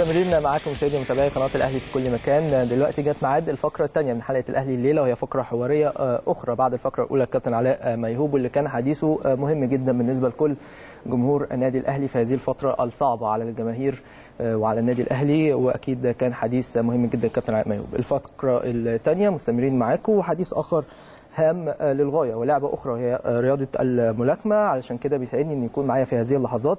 مستمرين معاكم مشاهدي ومتابعي قناه الاهلي في كل مكان دلوقتي جت ميعاد الفقره الثانيه من حلقه الاهلي الليله وهي فقره حواريه اخرى بعد الفقره الاولى الكابتن علاء ميهوب واللي كان حديثه مهم جدا بالنسبه لكل جمهور النادي الاهلي في هذه الفتره الصعبه على الجماهير وعلى النادي الاهلي واكيد كان حديث مهم جدا الكابتن علاء ميهوب الفقره الثانيه مستمرين معاكم وحديث اخر هام للغايه ولعبه اخرى وهي رياضه الملاكمه علشان كده بيسعدني ان يكون معايا في هذه اللحظات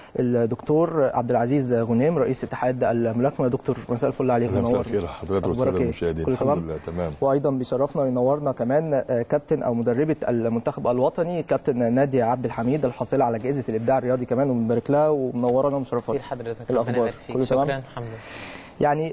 الدكتور عبد العزيز غنيم رئيس اتحاد الملاكمه دكتور مساء الفل عليك مساء الخير حضرتك والساده المشاهدين الحمد لله تمام وايضا بيشرفنا وينورنا كمان كابتن او مدربه المنتخب الوطني كابتن ناديه عبد الحميد الحاصله على جائزه الابداع الرياضي كمان وبنبارك لها ومنورانا ومشرفانا حضرتك الاخبار كله تمام شكرا الحمد لله يعني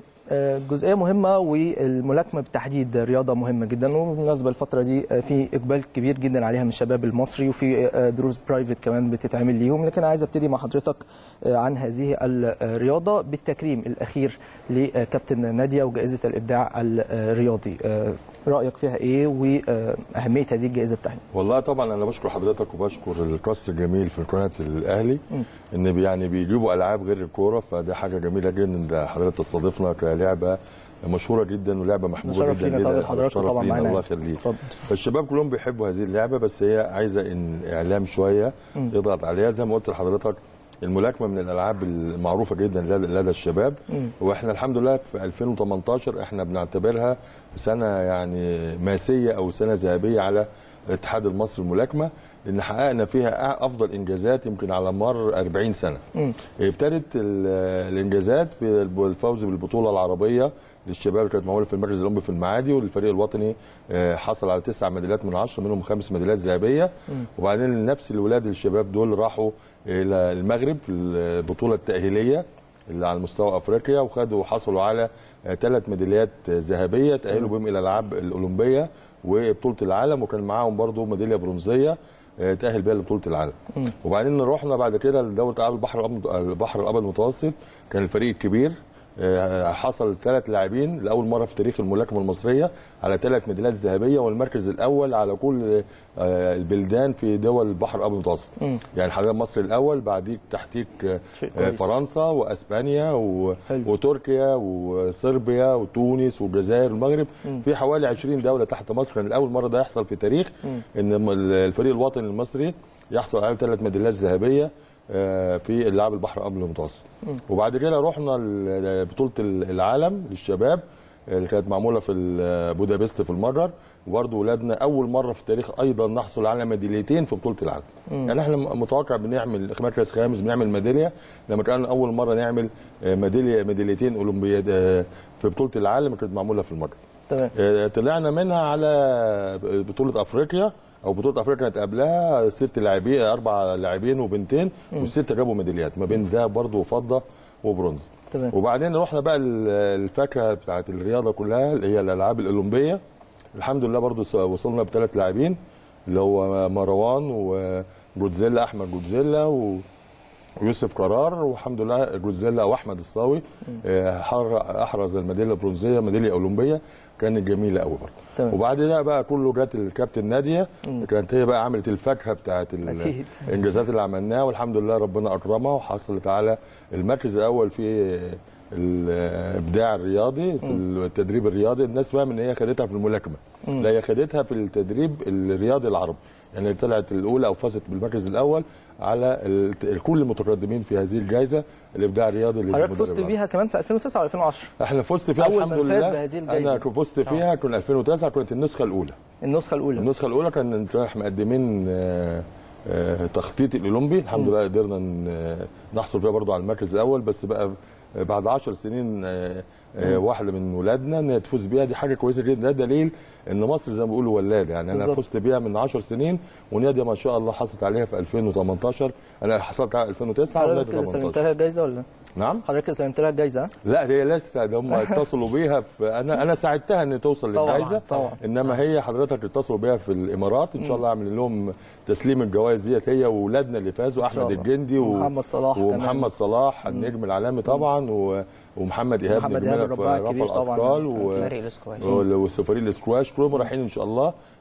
جزئيه مهمه والملاكمه بالتحديد رياضه مهمه جدا وبالمناسبه الفتره دي في اقبال كبير جدا عليها من الشباب المصري وفي دروس برايفت كمان بتتعمل ليهم لكن عايز ابتدي مع حضرتك عن هذه الرياضه بالتكريم الاخير لكابتن ناديه وجائزه الابداع الرياضي رايك فيها ايه واهميه هذه الجائزه بتاعتها والله طبعا انا بشكر حضرتك وبشكر الكاست الجميل في قناه الاهلي ان يعني بيجيبوا العاب غير الكوره فدي حاجه جميله جدا ان حضرتك تستضيفنا كلعبه مشهوره جدا ولعبه محبوبه جدا جدا حضرتك طبعا معانا الله يخليك فالشباب كلهم بيحبوا هذه اللعبه بس هي عايزه ان اعلام شويه يضغط عليها زي ما قلت لحضرتك الملاكمه من الالعاب المعروفه جدا لدى الشباب م. واحنا الحمد لله في 2018 احنا بنعتبرها سنه يعني ماسيه او سنه ذهبيه على الاتحاد المصري للملاكمه لان حققنا فيها افضل انجازات يمكن على مر 40 سنه. ابتدت الانجازات بالفوز بالبطوله العربيه للشباب اللي كانت معموله في المركز الاولمبي في المعادي والفريق الوطني حصل على تسع ميداليات من عشره منهم خمس ميداليات ذهبيه وبعدين نفس الولاد الشباب دول راحوا الى المغرب في البطوله التاهيليه اللي على مستوى افريقيا وخدوا وحصلوا على ثلاث ميداليات ذهبيه تاهلوا بهم الى الالعاب الاولمبيه وبطوله العالم وكان معاهم برضو ميداليه برونزيه تاهل بيها لبطوله العالم م. وبعدين رحنا بعد كده لدوله العاب البحر البحر الابيض المتوسط كان الفريق الكبير حصل ثلاث لاعبين لاول مره في تاريخ الملاكمه المصريه على ثلاث ميداليات ذهبيه والمركز الاول على كل البلدان في دول البحر الابيض المتوسط يعني حضرتك مصر الاول بعديك تحتيك فرنسا واسبانيا و... وتركيا وصربيا وتونس والجزائر والمغرب في حوالي 20 دوله تحت مصر كان الاول مره ده يحصل في تاريخ ان الفريق الوطني المصري يحصل على ثلاث ميداليات ذهبيه في اللاعب البحر الابيض المتوسط وبعد كده رحنا بطوله العالم للشباب اللي كانت معموله في بودابست في المجر وبرضه ولادنا اول مره في التاريخ ايضا نحصل على ميداليتين في بطوله العالم مم. يعني احنا متوقع بنعمل مركز خامس بنعمل ميداليه لما كان اول مره نعمل ميداليه ميداليتين اولمبياد في بطوله العالم كانت معموله في المجر تمام طلعنا منها على بطوله افريقيا او بطوله افريقيا كانت قبلها ست لاعبين اربع لاعبين وبنتين والسته جابوا ميداليات ما بين ذهب برضه وفضه وبرونز تمام وبعدين رحنا بقى الفاكهه بتاعت الرياضه كلها اللي هي الالعاب الاولمبيه الحمد لله برضه وصلنا بثلاث لاعبين اللي هو مروان وجودزيلا احمد جودزيلا و ويوسف قرار والحمد لله جودزيلا واحمد الصاوي احرز الميداليه البرونزيه ميداليه اولمبيه كانت جميله قوي برضه تمام. وبعد ده بقى كله جت الكابتن ناديه كانت هي بقى عملت الفاكهه بتاعت أكيد. الانجازات اللي عملناها والحمد لله ربنا اكرمها وحصلت على المركز الاول في الابداع الرياضي في التدريب الرياضي الناس فاهم ان هي خدتها في الملاكمه لا هي خدتها في التدريب الرياضي العربي يعني طلعت الاولى او فازت بالمركز الاول على كل المتقدمين في هذه الجائزه الابداع الرياضي اللي حضرتك فزت بيها كمان في 2009 و 2010 احنا فزت فيها أول الحمد من فاز لله بهذه الجائزة. انا فزت فيها كان 2009 كانت النسخه الاولى النسخه الاولى النسخه الاولى كان احنا مقدمين آه، آه، تخطيط الاولمبي الحمد لله قدرنا ن- نحصل فيها برضو على المركز الاول بس بقى بعد 10 سنين آه، آه، واحده من ولادنا ان هي تفوز بيها دي حاجه كويسه جدا ده دليل ان مصر زي ما بيقولوا ولاده يعني انا بالظبط. فزت بيها من 10 سنين وناديه ما شاء الله حصلت عليها في 2018 انا حصلت على 2009 وناديه حضرتك سلمت 18 لها الجائزه ولا نعم حضرتك سلمت لها الجائزه ها؟ لا هي لسه ده هم اتصلوا بيها في انا انا ساعدتها ان توصل طبعاً، للجائزه طبعاً. انما هي حضرتك اتصلوا بيها في الامارات ان شاء الله اعمل لهم تسليم الجوائز ديت هي واولادنا اللي فازوا شاء احمد الله. الجندي و... ومحمد صلاح كمان. ومحمد صلاح النجم العالمي طبعا و... ومحمد ايهاب محمد نجمنا إيهاب في الرباعي رفع الكبير طبعاً. الاثقال و... فريق الاسكواش وال- والسفرين الاسكواش كلهم رايحين ان شاء الله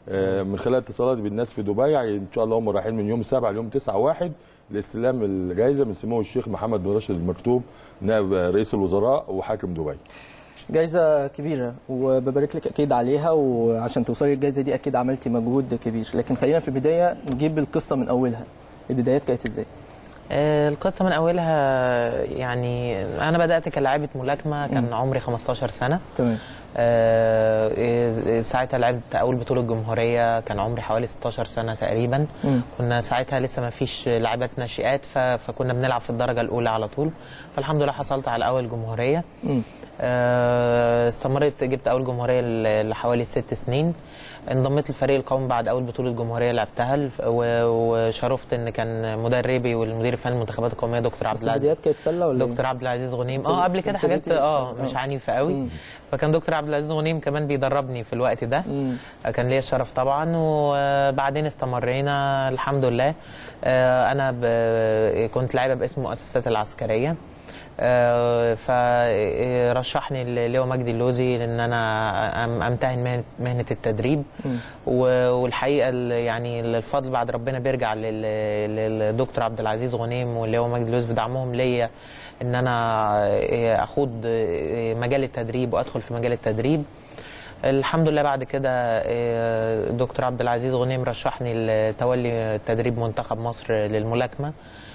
آه، من خلال اتصالاتي بالناس في دبي يعني ان شاء الله هم رايحين من يوم 7 ليوم 9 1 لاستلام الجائزه من سمو الشيخ محمد بن راشد المكتوب نائب رئيس الوزراء وحاكم دبي جايزة كبيرة وببارك لك أكيد عليها وعشان توصلي للجايزة دي أكيد عملتي مجهود كبير لكن خلينا في البداية نجيب القصة من أولها البدايات كانت إزاي؟ آه، القصة من أولها يعني أنا بدأت كلاعبة ملاكمة كان عمري 15 سنة تمام آه، إيه، ساعتها لعبت أول بطولة جمهورية كان عمري حوالي 16 سنة تقريبا مم. كنا ساعتها لسه ما فيش لاعبات ناشئات ف- فكنا بنلعب في الدرجة الأولى على طول فالحمد لله حصلت على أول جمهورية مم. آه، استمريت جبت اول جمهوريه ل- لحوالي ست سنين انضميت للفريق القومي بعد اول بطوله جمهوريه لعبتها الف- و- وشرفت ان كان مدربي والمدير الفني للمنتخبات القوميه دكتور عبد بس العزيز البدايات كانت سلة ولا إيه؟ دكتور عبد العزيز غنيم كان- اه قبل كده كان حاجات ابتديتي- اه آه. مش عنيفه قوي مم. فكان دكتور عبد العزيز غنيم كمان بيدربني في الوقت ده مم. كان ليا الشرف طبعا وبعدين استمرينا الحمد لله آه، انا ب- كنت لاعبه باسم مؤسسات العسكريه آه، فرشحني اللواء مجدي اللوزي لان انا أم- امتهن مهنه مهنه التدريب مم. و- والحقيقه ال- يعني الفضل بعد ربنا بيرجع لل- للدكتور عبد العزيز غنيم واللواء مجدي اللوزي بدعمهم ليا ان انا آه، اخوض آه، مجال التدريب وادخل في مجال التدريب الحمد لله بعد كده آه، دكتور عبد العزيز غنيم رشحني لتولي تدريب منتخب مصر للملاكمه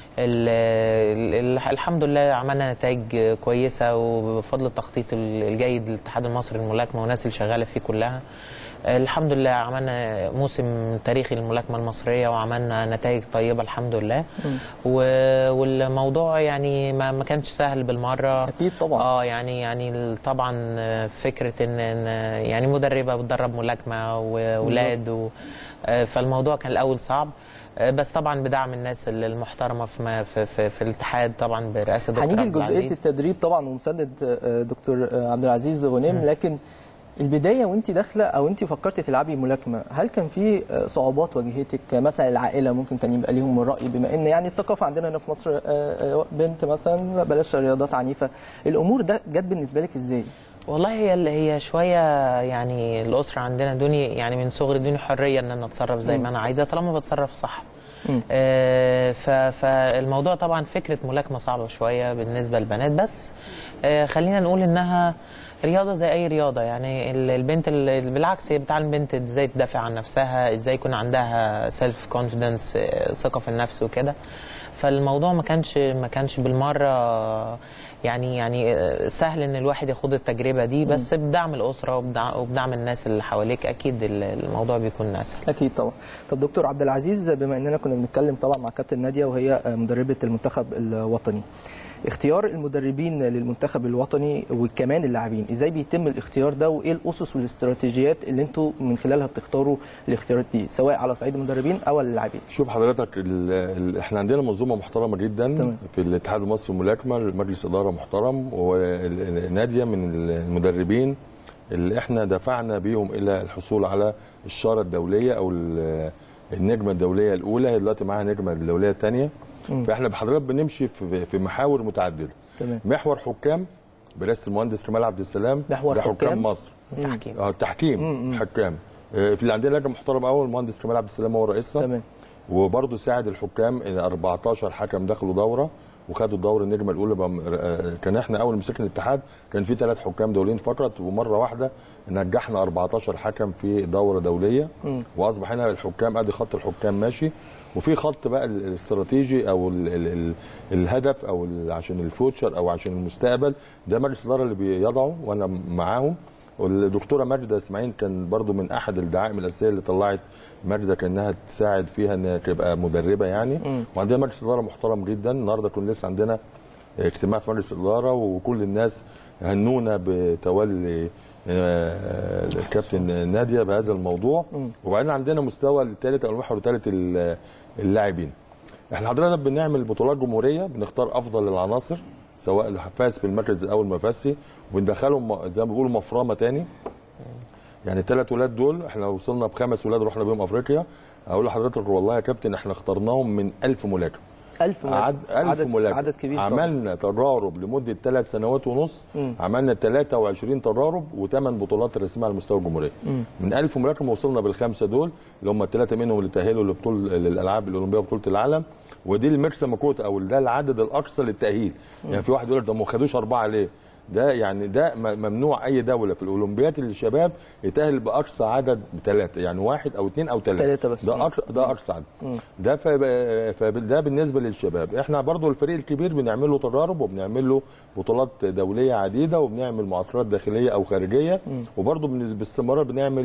ال- ال- الحمد لله عملنا نتائج كويسه وبفضل التخطيط الجيد للاتحاد المصري للملاكمه والناس اللي شغاله فيه كلها الحمد لله عملنا موسم تاريخي للملاكمه المصريه وعملنا نتائج طيبه الحمد لله و- والموضوع يعني ما ما كانش سهل بالمره أكيد طبعا اه يعني يعني ال- طبعا آه، فكره ان إن، آه، يعني مدربه بتدرب ملاكمه واولاد و آه، فالموضوع كان الاول صعب آه، بس طبعا بدعم الناس ال- المحترمه في ما- في, في, في الاتحاد طبعا برئاسه دكتور هنيجي عبد لجزئيه العزيز التدريب طبعا ومساندة آه، دكتور آه، عبد العزيز غنيم لكن البدايه وانت داخله او انت فكرتي تلعبي ملاكمه هل كان في آه، صعوبات واجهتك مثلا العائله ممكن كان يبقى ليهم راي بما ان يعني الثقافه عندنا هنا في مصر آه، آه، بنت مثلا لا بلاش رياضات عنيفه الامور ده جت بالنسبه لك ازاي؟ والله هي اللي هي شويه يعني الاسره عندنا دوني يعني من صغري ادوني حريه ان انا اتصرف زي ما انا عايزه طالما بتصرف صح مم. آه، ف- فالموضوع طبعا فكره ملاكمه صعبه شويه بالنسبه للبنات بس آه، خلينا نقول انها رياضه زي اي رياضه يعني ال- البنت ال- بالعكس هي بتعلم بنت ازاي تدافع عن نفسها ازاي يكون عندها سيلف كونفيدنس ثقه في النفس وكده فالموضوع ما كانش ما كانش بالمره يعني يعني آه، سهل ان الواحد ياخد التجربه دي بس بدعم الاسره وبدع- وبدعم الناس اللي حواليك اكيد ال- الموضوع بيكون اسهل اكيد طبعا طب دكتور عبد العزيز بما اننا كنا بنتكلم طبعا مع كابتن ناديه وهي مدربه المنتخب الوطني اختيار المدربين للمنتخب الوطني وكمان اللاعبين ازاي بيتم الاختيار ده وايه الاسس والاستراتيجيات اللي انتوا من خلالها بتختاروا الاختيارات دي سواء على صعيد المدربين او اللاعبين شوف حضرتك ال ال احنا عندنا منظومه محترمه جدا تمام. في الاتحاد المصري للملاكمه مجلس اداره محترم وناديه من المدربين اللي احنا دفعنا بيهم الى الحصول على الشاره الدوليه او ال- النجمه الدوليه الاولى هي دلوقتي معاها نجمه الدوليه الثانيه مم. فاحنا بحضرتك بنمشي في في محاور متعدده تمام محور حكام برئاسه المهندس كمال عبد السلام محور ده حكام؟ حكام مصر تحكيم اه التحكيم حكام آه، في اللي عندنا لجنه محترمه قوي المهندس كمال عبد السلام هو رئيسها تمام وبرضه ساعد الحكام إن 14 حكم دخلوا دوره وخدوا الدوره النجمه الاولى بقى آه، كان احنا اول ما مسكنا الاتحاد كان في ثلاث حكام دوليين فقط ومره واحده نجحنا 14 حكم في دوره دوليه مم. واصبح هنا الحكام ادي خط الحكام ماشي وفي خط بقى ال- الاستراتيجي او ال ال ال الهدف او ال- عشان الفوتشر او عشان المستقبل ده مجلس الاداره اللي بيضعه وانا معاهم والدكتوره ماجده اسماعيل كان برضو من احد الدعائم الاساسيه اللي طلعت ماجده كانها تساعد فيها انها تبقى مدربه يعني مم. وعندنا مجلس اداره محترم جدا النهارده كنا لسه عندنا اجتماع في مجلس الاداره وكل الناس هنونا بتولي آه، الكابتن ناديه بهذا الموضوع مم. وبعدين عندنا مستوى الثالث او المحور الثالث ال- اللاعبين احنا حضرتك بنعمل بطولات جمهوريه بنختار افضل العناصر سواء اللي فاز في المركز الاول ما فازش وندخلهم م- زي ما بيقولوا مفرمه تاني يعني الثلاث ولاد دول احنا وصلنا بخمس ولاد رحنا بيهم افريقيا اقول لحضرتك والله يا كابتن احنا اخترناهم من 1000 ملاكم 1000 ملاكم عد ألف عدد ملاكم عدد كبير طبعاً. عملنا تدرب لمده ثلاث سنوات ونص عملنا 23 تدرب وثمان بطولات رسميه على مستوى الجمهوريه من 1000 ملاكم وصلنا بالخمسه دول اللي هم الثلاثه منهم اللي تاهلوا لبطوله للالعاب الاولمبيه وبطوله العالم ودي الماكسيمم كوت او ده العدد الاقصى للتاهيل يعني في واحد يقول لك ده ما خدوش اربعه ليه؟ ده يعني ده م- ممنوع اي دوله في الاولمبيات للشباب يتاهل باقصى عدد ثلاثه يعني واحد او اثنين او ثلاثه تلاتة بس. ده أقصى ده اقصى عدد ده فب- فده بالنسبه للشباب احنا برضو الفريق الكبير بنعمل له تدرب وبنعمل له بطولات دوليه عديده وبنعمل معسكرات داخليه او خارجيه وبرضو بنز- باستمرار بنعمل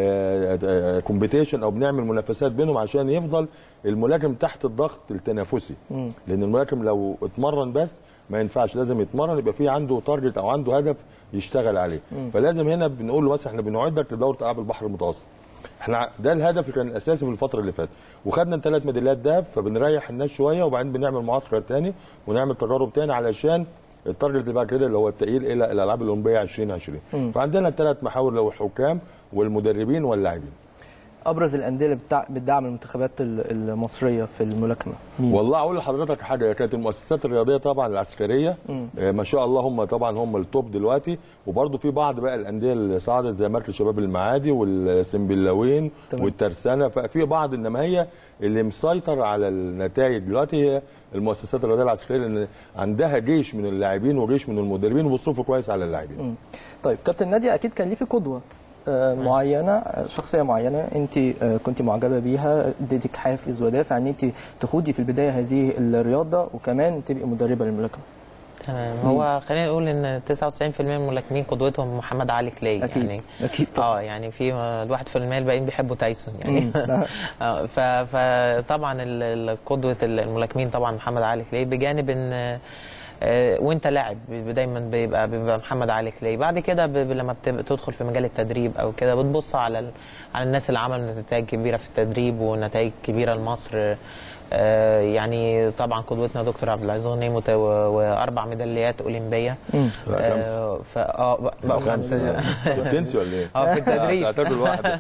كومبيتيشن او بنعمل منافسات بينهم عشان يفضل الملاكم تحت الضغط التنافسي لان الملاكم لو اتمرن بس ما ينفعش لازم يتمرن يبقى في عنده تارجت او عنده هدف يشتغل عليه فلازم هنا بنقول له مثلا احنا بنعدك لدوره العاب البحر المتوسط احنا ده الهدف اللي كان الاساسي في الفتره اللي فاتت وخدنا ثلاث ميداليات دهب فبنريح الناس شويه وبعدين بنعمل معسكر تاني ونعمل تجارب تاني علشان التارجت اللي بعد كده اللي هو التأهيل الى الالعاب الاولمبيه 2020 فعندنا ثلاث محاور اللي هو الحكام والمدربين واللاعبين ابرز الانديه اللي بتاع- بتدعم المنتخبات ال- المصريه في الملاكمه مين؟ والله اقول لحضرتك حاجه كانت المؤسسات الرياضيه طبعا العسكريه آه، ما شاء الله هم طبعا هم التوب دلوقتي وبرده في بعض بقى الانديه اللي صعدت زي مركز شباب المعادي والسنبلاوين تمام. والترسانه ففي بعض انما هي اللي مسيطر على النتائج دلوقتي هي المؤسسات الرياضيه العسكريه لان عندها جيش من اللاعبين وجيش من المدربين وبيصرفوا كويس على اللاعبين طيب كابتن ناديه اكيد كان ليكي قدوه آه، معينه آه، شخصيه معينه انت آه، كنت معجبه بيها اديتك حافز ودافع ان انت تخوضي في البدايه هذه الرياضه وكمان تبقي مدربه للملاكمه تمام هو خلينا نقول ان 99% من الملاكمين قدوتهم محمد علي كلاي أكيد. يعني أكيد طبعاً. اه يعني في الواحد في المية الباقيين بيحبوا تايسون يعني مم. نعم. آه، ف- فطبعا ال- ال- قدوه الملاكمين طبعا محمد علي كلاي بجانب ان آه، وانت لاعب ب- دايما بيبقى بيبقى محمد علي كلاي بعد كده ب- ب- لما بتبقى تدخل في مجال التدريب او كده بتبص على ال- على الناس اللي عملوا نتائج كبيره في التدريب ونتائج كبيره لمصر آه، يعني طبعا قدوتنا دكتور عبد العزيز غنيم وت- و- واربع ميداليات اولمبيه بقى خمسة. آه، ف اه بقى- بقوا خمسه تنسي ولا ايه؟ اه في التدريب هتاكل واحده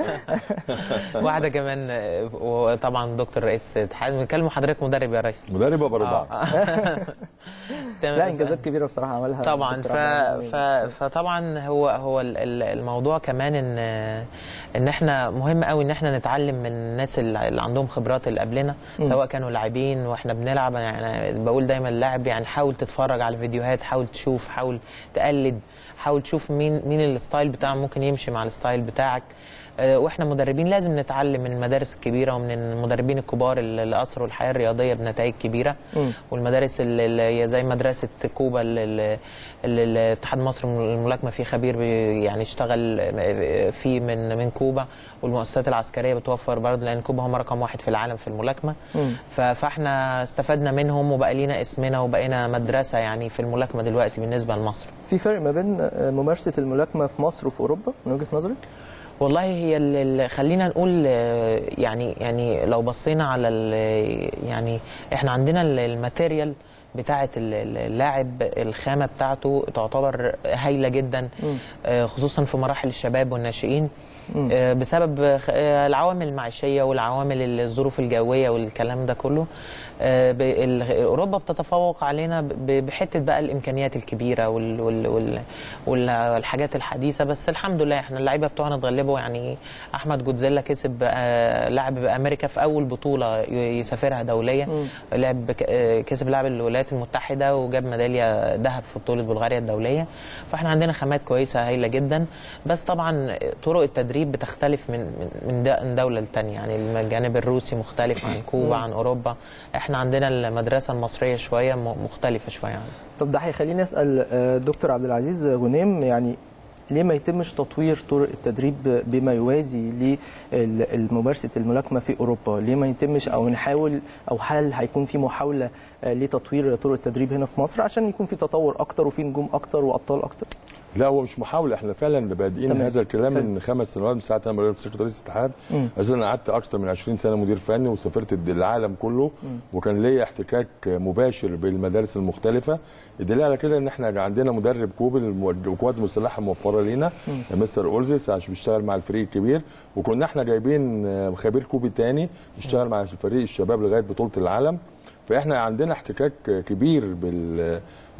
واحده كمان آه، وطبعا دكتور رئيس اتحاد بنكلم حضرتك مدرب يا ريس مدربه باربعه تمام. لا انجازات كبيره بصراحه عملها طبعا ف... دكتور عبد ف... العزيز. فطبعا هو هو ال- ال- الموضوع كمان ان ان احنا مهم قوي ان احنا نتعلم من الناس اللي اللي عندهم خبرات اللي قبلنا سواء كانوا لاعبين واحنا بنلعب يعني بقول دايما اللاعب يعني حاول تتفرج على الفيديوهات حاول تشوف حاول تقلد حاول تشوف مين مين الستايل بتاعه ممكن يمشي مع الستايل بتاعك آه، واحنا مدربين لازم نتعلم من المدارس الكبيره ومن المدربين الكبار اللي اللي اثروا الحياه الرياضيه بنتائج كبيره مم. والمدارس اللي اللي هي زي مدرسه كوبا اللي- اللي اللي الاتحاد المصري للملاكمه فيه خبير بي- يعني اشتغل فيه من من كوبا والمؤسسات العسكريه بتوفر برضه لان كوبا هم رقم واحد في العالم في الملاكمه مم. ف- فاحنا استفدنا منهم وبقى لينا اسمنا وبقينا مدرسه يعني في الملاكمه دلوقتي بالنسبه لمصر في فرق ما بين آه، ممارسه الملاكمه في مصر وفي اوروبا من وجهه نظرك؟ والله هي ال- ال- خلينا نقول آه، يعني يعني لو بصينا على ال- يعني احنا عندنا ال- الماتيريال بتاعه ال- ال- اللاعب الخامه بتاعته تعتبر هايله جدا آه، خصوصا في مراحل الشباب والناشئين آه، بسبب خ- آه، العوامل المعيشيه والعوامل الظروف الجويه والكلام ده كله آه، ب- ال- اوروبا بتتفوق علينا ب- بحته بقى الامكانيات الكبيره وال وال وال والحاجات الحديثه بس الحمد لله احنا اللعيبه بتوعنا اتغلبوا يعني احمد جوتزيلا كسب آه، لاعب بامريكا في اول بطوله ي- يسافرها دوليه لعب بك- آه، كسب لاعب الولايات المتحده وجاب ميداليه ذهب في بطوله بلغاريا الدوليه فاحنا عندنا خامات كويسه هايله جدا بس طبعا طرق التدريب بتختلف من من من د- من دوله لتانيه يعني الجانب الروسي مختلف عن كوبا عن اوروبا احنا عندنا المدرسه المصريه شويه م- مختلفه شويه عنها طب ده هيخليني اسال آه، دكتور عبد العزيز غنيم يعني ليه ما يتمش تطوير طرق التدريب بما يوازي لممارسه الملاكمه في اوروبا؟ ليه ما يتمش او نحاول او هل هيكون في محاوله آه، لتطوير طرق التدريب هنا في مصر عشان يكون في تطور اكتر وفي نجوم اكتر وابطال اكتر؟ لا هو مش محاوله احنا فعلا بادئين تمام. هذا الكلام حلو. من خمس سنوات من ساعه ما مسكت رئيس الاتحاد مم. اساسا انا قعدت اكثر من 20 سنه مدير فني وسافرت الد- العالم كله وكان ليا احتكاك مباشر بالمدارس المختلفه الدليل على كده ان احنا عندنا مدرب كوبي للمو- القوات المسلحه موفره لينا مستر اولزيس عشان بيشتغل مع الفريق الكبير وكنا احنا جايبين آه، خبير كوبي تاني يشتغل مع فريق الشباب لغايه بطوله العالم فاحنا عندنا احتكاك كبير بال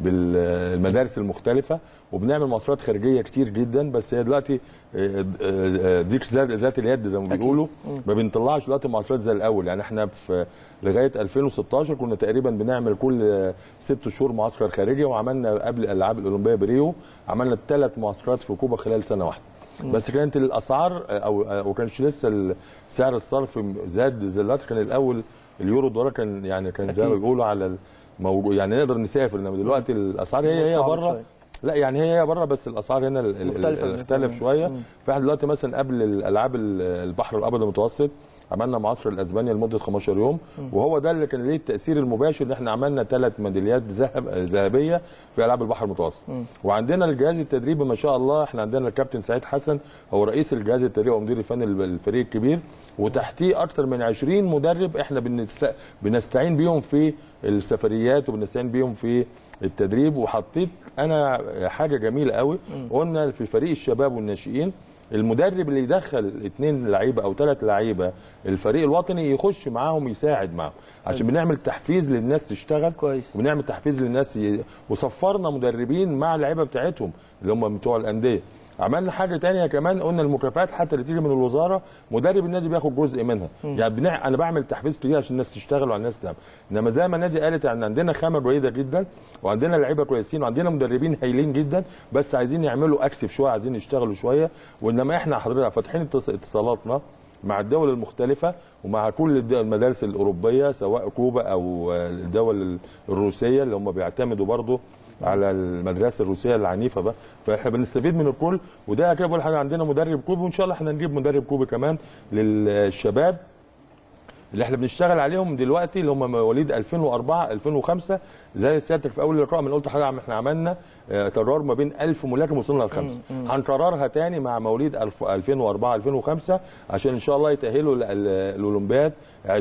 بالمدارس المختلفه وبنعمل مؤثرات خارجيه كتير جدا بس هي دلوقتي آه، آه، ديك ذات ذات اليد زي ما أكيد. بيقولوا ما بنطلعش دلوقتي مؤثرات زي الاول يعني احنا في لغايه 2016 كنا تقريبا بنعمل كل آه، ست شهور معسكر خارجي وعملنا قبل الالعاب الاولمبيه بريو عملنا ثلاث معسكرات في كوبا خلال سنه واحده بس كانت الاسعار آه، او آه، وما كانش لسه ال- سعر الصرف زاد زي دلوقتي كان الاول اليورو دولار كان يعني كان زي ما أكيد. بيقولوا على الموجود يعني نقدر نسافر انما دلوقتي الاسعار هي هي صعب بره شوية. لا يعني هي هي بره بس الاسعار هنا ال- ال- مختلفة ال- بالنسبة اختلف لنا. شويه مم. فاحنا دلوقتي مثلا قبل الالعاب ال- البحر الابيض المتوسط عملنا معسكر الاسبانيا لمده 15 يوم وهو ده اللي كان ليه التاثير المباشر ان احنا عملنا ثلاث ميداليات ذهب ذهبيه في العاب البحر المتوسط وعندنا الجهاز التدريبي ما شاء الله احنا عندنا الكابتن سعيد حسن هو رئيس الجهاز التدريبي ومدير الفني للب- الفريق الكبير وتحتيه اكثر من 20 مدرب احنا بنست... بنستعين بيهم في السفريات وبنستعين بيهم في التدريب وحطيت انا حاجه جميله قوي قلنا في فريق الشباب والناشئين المدرب اللي يدخل اثنين لعيبه او ثلاث لعيبه الفريق الوطني يخش معاهم يساعد معاهم عشان بنعمل تحفيز للناس تشتغل كويس. وبنعمل تحفيز للناس ي... وصفرنا مدربين مع اللعيبه بتاعتهم اللي هم بتوع الانديه عملنا حاجه تانية كمان قلنا المكافآت حتى اللي تيجي من الوزاره مدرب النادي بياخد جزء منها يعني بنع... انا بعمل تحفيز كتير عشان الناس تشتغل وعلى الناس تعمل انما زي ما النادي قالت يعني عندنا خامه جيده جدا وعندنا لعيبه كويسين وعندنا مدربين هايلين جدا بس عايزين يعملوا اكتف شويه عايزين يشتغلوا شويه وانما احنا حضرتك فاتحين اتص- اتصالاتنا مع الدول المختلفة ومع كل الد- المدارس الأوروبية سواء كوبا أو آه، الدول الروسية اللي هم بيعتمدوا برضو على المدرسة الروسية العنيفة بقى فاحنا بنستفيد من الكل وده كده بقول حاجة عندنا مدرب كوبي وإن شاء الله احنا نجيب مدرب كوبي كمان للشباب اللي احنا بنشتغل عليهم دلوقتي اللي هم مواليد 2004 2005 زي سيادتك في اول اللقاء من قلت حاجه عم احنا عملنا آه، قرار ما بين 1000 ملاكم وصلنا لخمسه هنكررها تاني مع مواليد 1000 2004 2005 عشان ان شاء الله يتاهلوا لل- الاولمبياد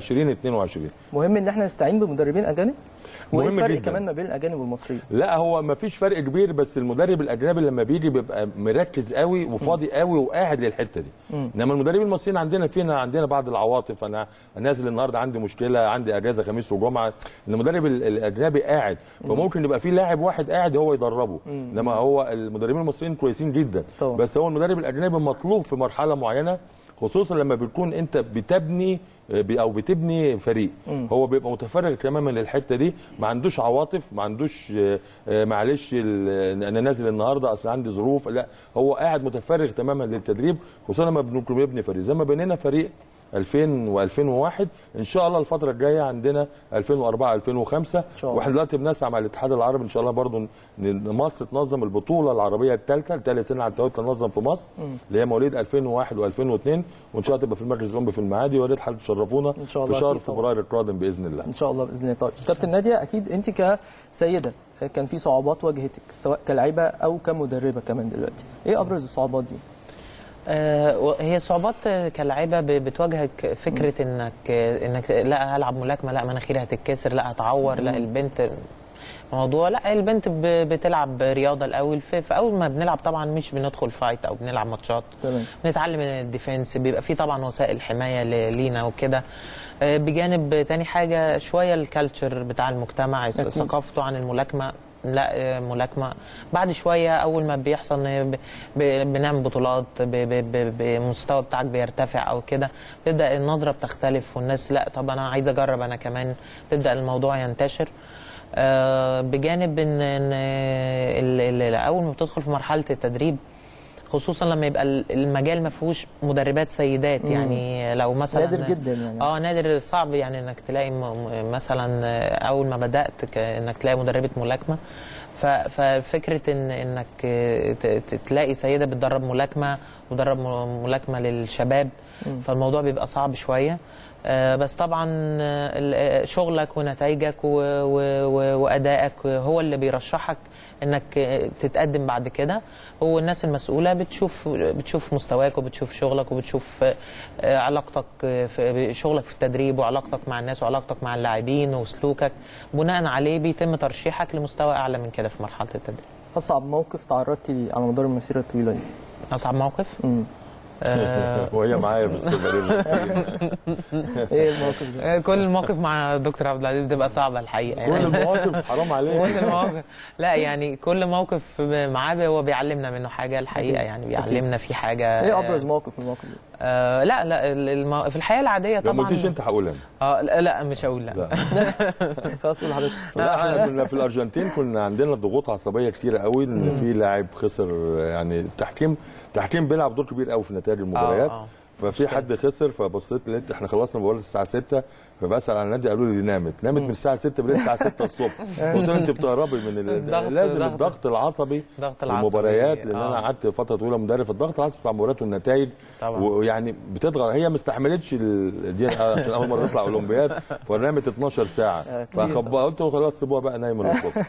2022 مهم ان احنا نستعين بمدربين اجانب وايه مهم الفرق جداً. كمان ما بين الاجانب والمصريين لا هو ما فيش فرق كبير بس المدرب الاجنبي لما بيجي بيبقى مركز قوي وفاضي قوي وقاعد للحته دي انما المدربين المصريين عندنا فينا عندنا بعض العواطف انا نازل النهارده عندي مشكله عندي اجازه خميس وجمعه المدرب ال- الاجنبي قاعد فممكن يبقى في لاعب واحد قاعد هو يدربه انما هو المدربين المصريين كويسين جدا طبعا. بس هو المدرب الاجنبي مطلوب في مرحله معينه خصوصا لما بتكون انت بتبني او بتبني فريق هو بيبقى متفرغ تماما للحته دي ما عندوش عواطف ما عندوش آه، آه، معلش ال- انا نازل النهارده اصل عندي ظروف لا هو قاعد متفرغ تماما للتدريب خصوصا لما بنكون بنبني فريق زي ما بنينا فريق 2000 و2001 ان شاء الله الفتره الجايه عندنا 2004 2005 شاء الله. واحنا دلوقتي بنسعى مع الاتحاد العربي ان شاء الله برضو ان مصر تنظم البطوله العربيه الثالثه ثالث سنه على التوالي تنظم في مصر اللي هي مواليد 2001 و2002 وان شاء الله تبقى في المركز الاولمبي في المعادي ويا ريت حضرتك تشرفونا إن شاء الله في شهر أكيد طبعا. فبراير القادم باذن الله ان شاء الله باذن الله طيب كابتن ناديه اكيد انت كسيده كان في صعوبات واجهتك سواء كلاعيبه او كمدربه كمان دلوقتي ايه ابرز الصعوبات دي آه، هي صعوبات آه، كلاعيبه ب- بتواجهك فكره انك آه، انك لا هلعب ملاكمه لا مناخيري هتتكسر لا هتعور لا البنت موضوع لا البنت ب- بتلعب رياضه الاول في, في اول ما بنلعب طبعا مش بندخل فايت او بنلعب ماتشات تمام. بنتعلم الديفنس بيبقى في طبعا وسائل حمايه ل- لينا وكده آه، بجانب تاني حاجه شويه الكالتشر بتاع المجتمع أكيد. ثقافته عن الملاكمه لا آه، ملاكمه بعد شويه اول ما بيحصل إن ب- ب- بنعمل بطولات ب- ب- ب- بالمستوى بتاعك بيرتفع او كده تبدا النظره بتختلف والناس لا طب انا عايز اجرب انا كمان تبدا الموضوع ينتشر آه، بجانب ان إن ال- ال- اول ما بتدخل في مرحله التدريب خصوصا لما يبقى ال- المجال ما فيهوش مدربات سيدات يعني لو مثلا نادر جدا يعني. اه نادر صعب يعني انك تلاقي م- م- مثلا اول ما بدات ك- انك تلاقي مدربه ملاكمه ف- ففكره ان انك ت- ت- تلاقي سيده بتدرب ملاكمه وتدرب م- ملاكمه للشباب فالموضوع بيبقى صعب شويه آه، بس طبعا آه، ال- آه، شغلك ونتائجك و- و- و- وادائك هو اللي بيرشحك انك آه، تتقدم بعد كده هو الناس المسؤوله بتشوف بتشوف مستواك وبتشوف شغلك وبتشوف آه، علاقتك آه، في شغلك في التدريب وعلاقتك مع الناس وعلاقتك مع اللاعبين وسلوكك بناء عليه بيتم ترشيحك لمستوى اعلى من كده في مرحله التدريب اصعب موقف تعرضتي ليه على مدار المسيره الطويله دي اصعب موقف مم. آه، وهي معايا في السوبر ايه الموقف ده؟ آه، كل المواقف مع دكتور عبد العزيز بتبقى صعبه الحقيقه كل يعني المواقف حرام عليك كل المواقف لا يعني كل موقف معاه هو بيعلمنا منه حاجه الحقيقه يعني بيعلمنا فيه حاجه ايه ابرز موقف من المواقف دي؟ آه لا لا المو... في الحياه العاديه لو ما طبعا قلتيش انت هقولها اه لا, لا مش هقول لا, لا خلاص قول لحضرتك لا احنا كنا في الارجنتين كنا عندنا ضغوط عصبيه كتيره قوي ان في لاعب خسر يعني التحكيم التحكيم بيلعب دور كبير قوي في نتائج المباريات آه. ففي حد خسر فبصيت لقيت احنا خلصنا مباراه الساعه 6 فبسال على النادي قالوا لي دي نامت نامت من الساعه 6 بالليل الساعه 6 الصبح قلت له انت بتهربي من ال- الضغط- لازم ضغط- الضغط العصبي ضغط في العصبي، المباريات لان آه. انا قعدت فتره طويله مدرب الضغط العصبي بتاع المباريات والنتائج طبعا. ويعني بتضغط هي ما استحملتش ال- دي عشان اول مره تطلع اولمبياد فنامت 12 ساعه آه، كتير فخب قلت له خلاص سيبوها بقى نايمه الصبح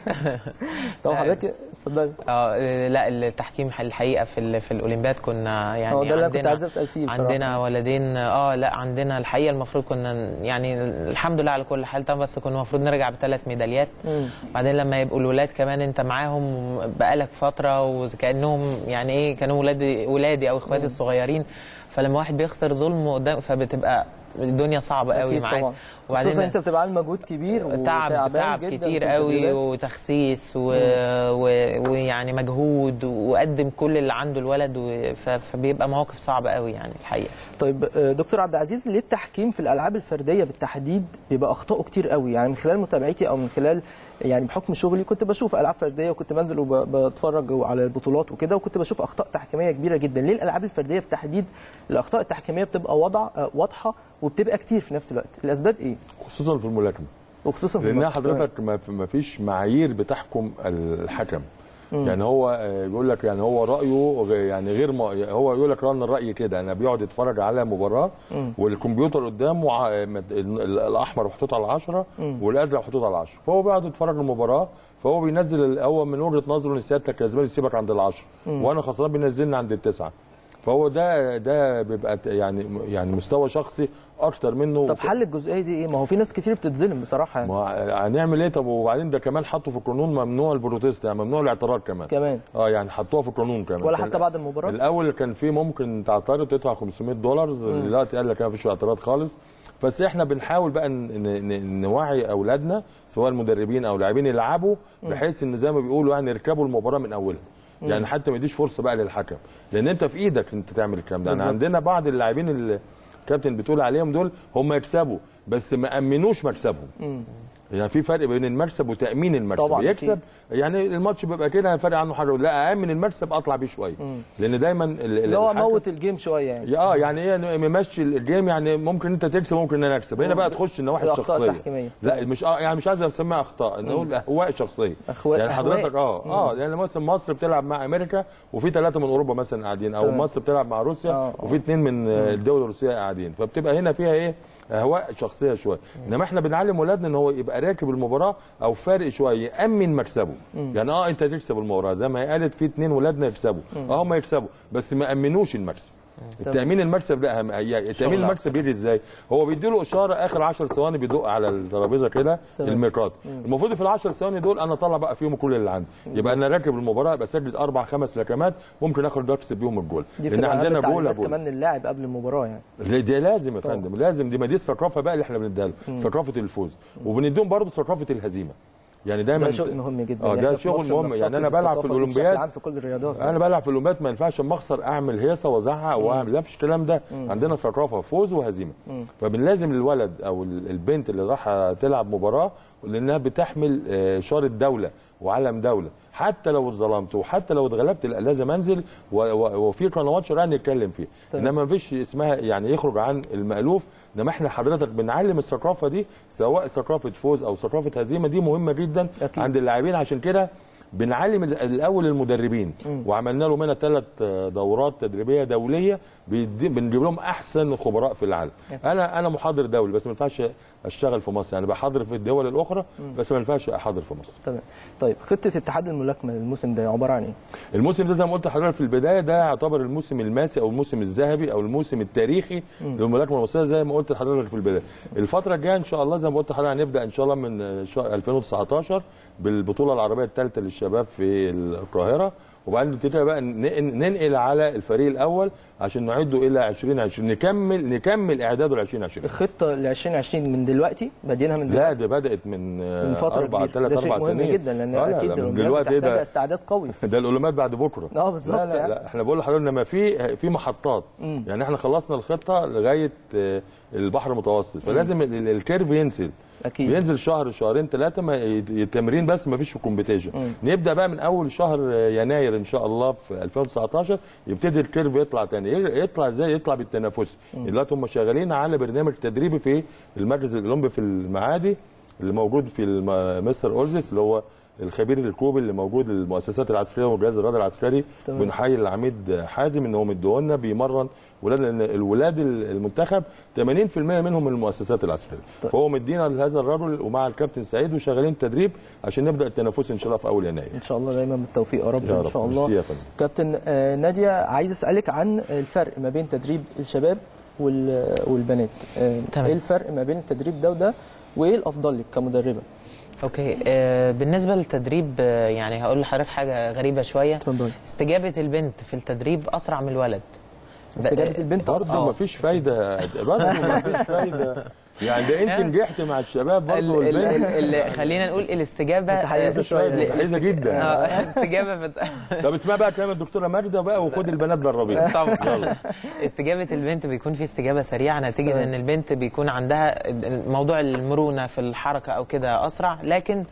طب حضرتك اتفضلي اه لا التحكيم الحقيقه في ال- في الاولمبياد كنا يعني هو ده اللي أنا كنت عندنا- عايز أسأل فيه بصراحة. عندنا ولدين اه لا عندنا الحقيقه المفروض كنا يعني الحمد لله على كل حال طبعا بس كنا المفروض نرجع بثلاث ميداليات مم. بعدين لما يبقوا الولاد كمان انت معاهم بقالك فتره وكانهم يعني ايه كانوا ولادي ولادي او اخواتي الصغيرين فلما واحد بيخسر ظلم قدام فبتبقى الدنيا صعبه قوي أكيد معاك طبعا خصوصا انت بتبقى عامل مجهود كبير تعب وتعبان تعب جداً كتير في قوي التدريبات. وتخسيس و... و... ويعني مجهود وقدم كل اللي عنده الولد و... ف... فبيبقى مواقف صعبه قوي يعني الحقيقه طيب آه، دكتور عبد العزيز ليه التحكيم في الالعاب الفرديه بالتحديد بيبقى اخطائه كتير قوي يعني من خلال متابعتي او من خلال يعني بحكم شغلي كنت بشوف العاب فرديه وكنت بنزل وبتفرج على البطولات وكده وكنت بشوف اخطاء تحكيميه كبيره جدا ليه الالعاب الفرديه بالتحديد الاخطاء التحكيميه بتبقى وضع آه، واضحه وبتبقى كتير في نفس الوقت الاسباب ايه خصوصا في الملاكمه وخصوصا في لانها الماتش كمان. حضرتك ما ما فيش معايير بتحكم الحكم يعني هو آه، يقول لك يعني هو رايه غ- يعني غير ما هو يقول لك انا الراي كده انا بيقعد يتفرج على مباراه والكمبيوتر قدامه ع- مد- ال- الاحمر محطوط على 10 والازرق محطوط على 10 فهو بيقعد يتفرج المباراه فهو بينزل الاول من وجهه نظره ان سيادتك كسبان يسيبك عند العشر وانا خسران بينزلني عند التسعه فهو ده ده بيبقى ت- يعني يعني مستوى شخصي اكتر منه طب حل الجزئيه دي ايه ما هو في ناس كتير بتتظلم بصراحه يعني ما هنعمل ايه طب وبعدين ده كمان حطوا في القانون ممنوع البروتيست يعني ممنوع الاعتراض كمان كمان اه يعني حطوها في القانون كمان ولا كان- حتى بعد المباراه الاول كان في ممكن تعترض تدفع 500 دولار دلوقتي قال لك ما فيش اعتراض خالص بس احنا بنحاول بقى ن- ن- ن- نوعي اولادنا سواء المدربين او لاعبين يلعبوا بحيث ان زي ما بيقولوا يعني يركبوا المباراه من اولها يعني حتى ما يديش فرصه بقى للحكم لان انت في ايدك انت تعمل الكلام ده يعني بالظبط. عندنا بعض اللاعبين اللي الكابتن بتقول عليهم دول هم يكسبوا بس ما امنوش مكسبهم يعني في فرق بين المكسب وتامين المكسب طبعاً، يكسب أكيد. يعني الماتش بيبقى كده فرق عنه حاجه لا امن المكسب اطلع بيه شويه لان دايما ال- ال- اللي هو الحكم- موت الجيم شويه يعني اه يعني ايه ممشي الجيم يعني ممكن انت تكسب ممكن انا اكسب هنا بقى تخش النواحي الأخطاء الشخصيه التحكيمية. لا مش اه يعني مش عايز اسميها اخطاء نقول اهواء شخصيه أهواء- يعني حضرتك أهواء. اه اه يعني مثلا مصر بتلعب مع امريكا وفي ثلاثه من اوروبا مثلا قاعدين او تمام. مصر بتلعب مع روسيا آه، آه. وفي اثنين من آه، الدول الروسيه قاعدين فبتبقى هنا فيها ايه اهواء شخصيه شويه انما احنا بنعلم ولادنا ان هو يبقى راكب المباراه او فارق شويه يامن مكسبه يعني اه انت تكسب المباراه زي ما هي قالت في اثنين ولادنا يكسبوا اه هم يكسبوا بس ما امنوش المكسب التامين المكسب ده اهم يعني تامين شغل المكسب يجي ازاي هو بيديله اشاره اخر 10 ثواني بيدق على الترابيزه كده تمام. الميقات المفروض في ال 10 ثواني دول انا طالع بقى فيهم كل اللي عندي يبقى انا راكب المباراه يبقى سجل اربع خمس لكمات ممكن اخد اكسب بيهم الجول دي لان بتبقى عندنا أهم جول تعليمات جول كمان للاعب قبل المباراه يعني دي دي لازم يا طبعا. فندم لازم دي ما دي الثقافه بقى اللي احنا بنديها له ثقافه الفوز وبنديهم برضه ثقافه الهزيمه يعني دايما ده شغل مهم جدا اه يعني ده إحنا في شغل مصر مهم يعني انا بنفتقد بلعب في الثقافة دي بشكل الاولمبياد عام في كل الرياضات انا بلعب في الاولمبياد ما ينفعش اما اخسر اعمل هيصه وازعق واعمل لا مفيش الكلام ده عندنا ثقافه فوز وهزيمه فبنلازم الولد او ال- البنت اللي راح تلعب مباراه لانها بتحمل آه، شاره دوله وعلم دوله حتى لو اتظلمت وحتى لو اتغلبت لا لازم انزل و- و- وفي قنوات شرعيه نتكلم فيها تمام. انما مفيش اسمها يعني يخرج عن المالوف انما احنا حضرتك بنعلم الثقافه دي سواء ثقافه فوز او ثقافه هزيمه دي مهمه جدا أكيد. عند اللاعبين عشان كده بنعلم ال- الاول المدربين وعملنا لهم هنا ثلاث دورات تدريبيه دوليه بيدي- بنجيب لهم احسن خبراء في العالم انا انا محاضر دولي بس ما ينفعش اشتغل في مصر يعني بحاضر في الدول الاخرى بس ما ينفعش احاضر في مصر تمام طيب خطه اتحاد الملاكمه الموسم ده عباره عن ايه؟ الموسم ده زي ما قلت لحضرتك في البدايه ده يعتبر الموسم الماسي او الموسم الذهبي او الموسم التاريخي للملاكمه المصريه زي ما قلت لحضرتك في البدايه الفتره الجايه ان شاء الله زي ما قلت لحضرتك هنبدا ان شاء الله من شهر 2019 بالبطوله العربيه الثالثه للشباب في القاهره وبعدين نبتدي بقى ن- ننقل على الفريق الاول عشان نعده الى 2020 نكمل نكمل اعداده ل 2020 الخطه ل 2020 من دلوقتي بادينها من لا دلوقتي ده بدات من من فتره اربع كبيرة. ثلاث ده شيء اربع مهم سنين جدا لان آه لا، اكيد لا، من الأولمبياد دلوقتي إيه بتحتاج ده استعداد قوي ده الاولمبياد بعد بكره اه بالظبط لا لا, يعني. لا احنا بقول لحضرتك لما في في محطات مم. يعني احنا خلصنا الخطه لغايه آه، البحر المتوسط فلازم ال- ال- الكيرف ينزل اكيد بينزل شهر شهرين ثلاثه ما ي- التمرين بس ما فيش كومبيتيشن مم. نبدا بقى من اول شهر يناير ان شاء الله في 2019 يبتدي الكيرف يطلع تاني ي- يطلع ازاي يطلع بالتنافسي دلوقتي هم شغالين على برنامج تدريبي في المركز الاولمبي في المعادي اللي موجود في الم- مستر اورزيس اللي هو الخبير الكوبي اللي موجود للمؤسسات العسكريه والجهاز الرياضي العسكري تمام. ونحيي العميد حازم ان هو مديهولنا بيمرن ولاد لان الولاد المنتخب 80% منهم من المؤسسات العسكريه طيب. فهو مدينا لهذا الرجل ومع الكابتن سعيد وشغالين تدريب عشان نبدا التنافس ان شاء الله في اول يناير ان شاء الله دايما بالتوفيق يا رب يا ان رب. شاء ميرسي الله يا فندم. كابتن آه، ناديه عايز اسالك عن الفرق ما بين تدريب الشباب وال- والبنات آه، تمام. ايه الفرق ما بين التدريب ده وده وايه الافضل لك كمدربه اوكي آه بالنسبه للتدريب آه يعني هقول لحضرتك حاجه غريبه شويه اتفضلي استجابه البنت في التدريب اسرع من الولد استجابه البنت برضه اصلا ما فيش فايده برضه ما فيش فايده يعني ده انت نجحت مع الشباب برضه ال- ال- والبنت ال- ال- خلينا نقول الاستجابه متحيزة آه، شوية. ل- متحيزة جدا. آه، الاستجابه بت... طب اسمع بقى كلام الدكتوره ماجده بقى وخد البنات دربيها طبعا يلا استجابه البنت بيكون في استجابه سريعه نتيجه تمام. ان البنت بيكون عندها موضوع المرونه في الحركه او كده اسرع لكن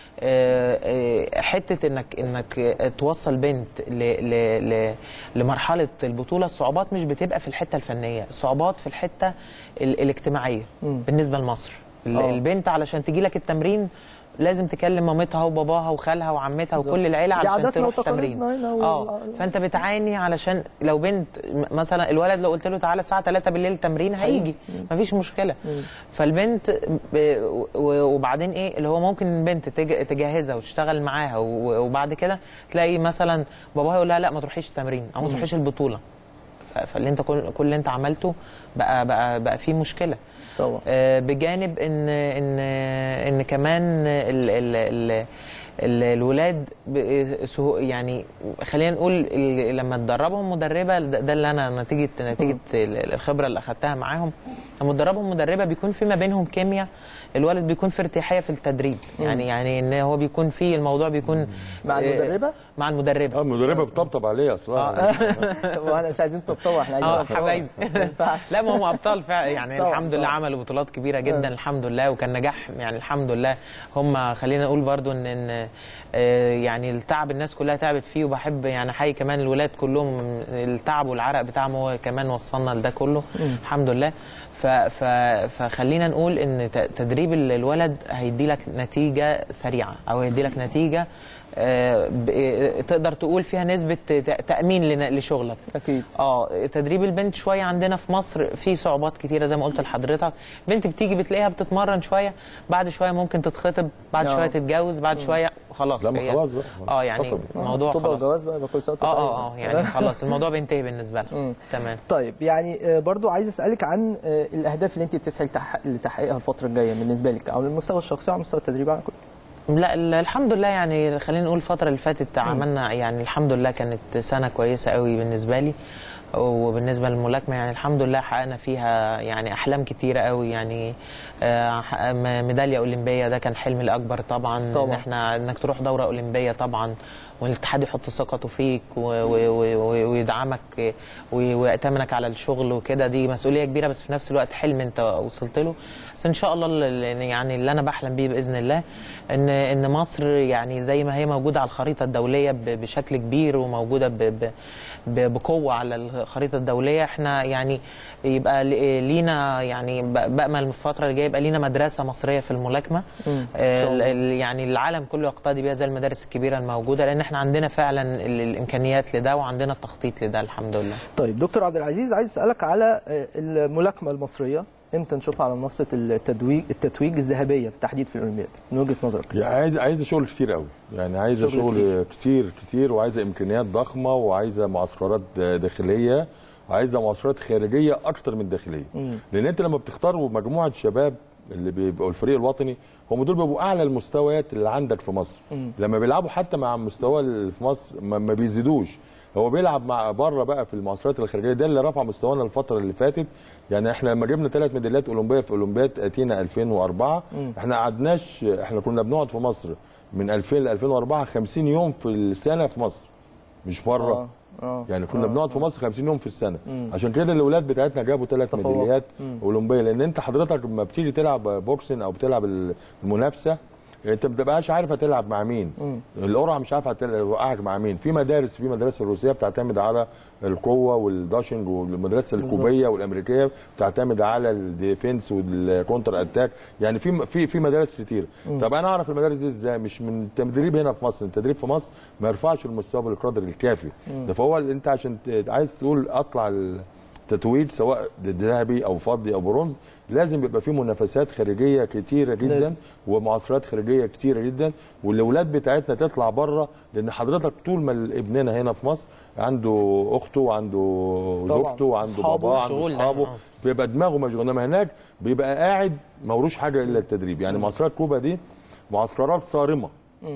آه، آه، حته انك انك توصل بنت ل ل ل لمرحله البطوله الصعوبات مش بتبقى في الحته الفنيه الصعوبات في الحته ال- الاجتماعيه مم. بالنسبه لمصر ال- آه. البنت علشان تجي لك التمرين لازم تكلم مامتها وباباها وخالها وعمتها بالظبط. وكل العيله دي علشان عاداتنا تروح التمرين وتقاليدنا هنا اه وال- فانت بتعاني علشان لو بنت م- مثلا الولد لو قلت له تعالى الساعه 3 بالليل التمرين هيجي مفيش مشكله مم. فالبنت ب- و- وبعدين ايه اللي هو ممكن البنت تج- تجهزها وتشتغل معاها و- وبعد كده تلاقي مثلا باباها يقول لها لا ما تروحيش التمرين او ما تروحيش البطوله ف- فاللي انت كل كل اللي انت عملته بقى بقى بقى فيه مشكله طبعا آه، بجانب ان ان ان كمان ال ال ال ال الولاد ب- سهو- يعني خلينا نقول ال- لما تدربهم مدربه ده ده اللي انا نتيجه نتيجه ال- الخبره اللي اخذتها معاهم لما تدربهم مدربه بيكون في ما بينهم كيمياء الولد بيكون في ارتياحيه في التدريب يعني يعني ان هو بيكون في الموضوع بيكون مع آه، المدربه مع المدربه اه المدربه بتطبطب عليه اصلا واحنا مش عايزين نطبطب احنا عايزين اه نطبطب. حبايبي ما ينفعش لا ما هم ابطال فعلا يعني طبعاً، الحمد لله طبعاً. عملوا بطولات كبيره جدا الحمد لله وكان نجاح يعني الحمد لله هم خلينا نقول برضو ان ان آه، يعني التعب الناس كلها تعبت فيه وبحب يعني احيي كمان الولاد كلهم التعب والعرق بتاعهم هو كمان وصلنا لده كله الحمد لله ف ف فخلينا نقول ان ت- تدريب ال- الولد هيدي لك نتيجه سريعه او هيدي لك نتيجه آه، ب- آه، تقدر تقول فيها نسبه ت- تامين لن- لشغلك اكيد اه تدريب البنت شويه عندنا في مصر في صعوبات كتيره زي ما قلت لحضرتك بنت بتيجي بتلاقيها بتتمرن شويه بعد شويه ممكن تتخطب بعد آه. شويه تتجوز بعد شويه خلاص لا ما هي- خلاص بقى اه يعني خطب. الموضوع خطوبه خلاص وجواز بقى يبقى كل سنه وأنت اه طيب. اه اه يعني خلاص الموضوع بينتهي بالنسبه مم. لها تمام طيب يعني آه، برضو عايز اسالك عن آه، الاهداف اللي انت بتسعي لتح- لتحقيقها الفتره الجايه بالنسبه لك او على المستوى الشخصي وعلى المستوى التدريبي على كل لا ال- الحمد لله يعني خلينا نقول الفترة اللي فاتت عملنا يعني الحمد لله كانت سنة كويسة قوي بالنسبة لي وبالنسبة للملاكمة يعني الحمد لله حققنا فيها يعني أحلام كتيرة قوي يعني آه، حقق- م- ميدالية أولمبية ده كان حلمي الأكبر طبعا, طبعاً. إن احنا إنك تروح دورة أولمبية طبعا والاتحاد يحط ثقته فيك و- و- و- ويدعمك و- ويأتمنك على الشغل وكده دي مسؤولية كبيرة بس في نفس الوقت حلم أنت وصلت له بس إن شاء الله ال- يعني اللي أنا بحلم بيه بإذن الله ان ان مصر يعني زي ما هي موجوده على الخريطه الدوليه ب- بشكل كبير وموجوده ب- ب- ب- بقوه على الخريطه الدوليه احنا يعني يبقى ل- لينا يعني ب- بامل من الفتره اللي جايه يبقى لينا مدرسه مصريه في الملاكمه مم. آه، إن شاء الله. ال- يعني العالم كله يقتدي بها زي المدارس الكبيره الموجوده لان احنا عندنا فعلا ال- الامكانيات لده وعندنا التخطيط لده الحمد لله طيب دكتور عبد العزيز عايز اسالك على آه، الملاكمه المصريه امتى نشوفها على منصه التتويج التتويج الذهبيه بالتحديد في الاولمبياد من وجهه نظرك يعني عايزه عايزه شغل كتير قوي يعني عايزه شغل شغل كتير كتير وعايزه امكانيات ضخمه وعايزه معسكرات داخليه وعايزه معسكرات خارجيه اكتر من داخليه مم. لان انت لما بتختار مجموعه شباب اللي بيبقوا الفريق الوطني هم دول بيبقوا اعلى المستويات اللي عندك في مصر لما بيلعبوا حتى مع المستوى اللي في مصر ما, ما بيزيدوش هو بيلعب مع بره بقى في المعسكرات الخارجيه ده اللي رفع مستوانا الفتره اللي فاتت يعني احنا لما جبنا ثلاث ميداليات اولمبيه في اولمبياد اتينا 2004 احنا قعدناش احنا كنا بنقعد في مصر من 2000 ل 2004 50 يوم في السنه في مصر مش بره اه اه يعني كنا بنقعد في مصر 50 يوم في السنه عشان كده الاولاد بتاعتنا جابوا ثلاث تفوق. ميداليات اولمبيه لان انت حضرتك لما بتيجي تلعب بوكسين او بتلعب المنافسه انت ما بتبقاش عارف هتلعب مع مين القرعه مش عارف هتوقعك مع مين في مدارس في مدارس الروسيه بتعتمد على القوه والداشنج والمدرسه الكوبيه والامريكيه بتعتمد على الديفنس والكونتر اتاك يعني في في في مدارس كتير طب انا اعرف المدارس دي ازاي مش من التدريب هنا في مصر التدريب في مصر ما يرفعش المستوى بالقدر الكافي ده فهو انت عشان ت- عايز تقول اطلع التتويج سواء ذهبي او فضي او برونز لازم يبقى في منافسات خارجيه كتيره جدا لازم. ومعسكرات خارجيه كتيره جدا والاولاد بتاعتنا تطلع بره لان حضرتك طول ما ابننا هنا في مصر عنده اخته وعنده طبعاً. زوجته وعنده أصحابه، باباه عنده شغل اصحابه آه. بيبقى دماغه مشغول انما هناك بيبقى قاعد ملوش حاجه الا التدريب يعني معسكرات كوبا دي معسكرات صارمه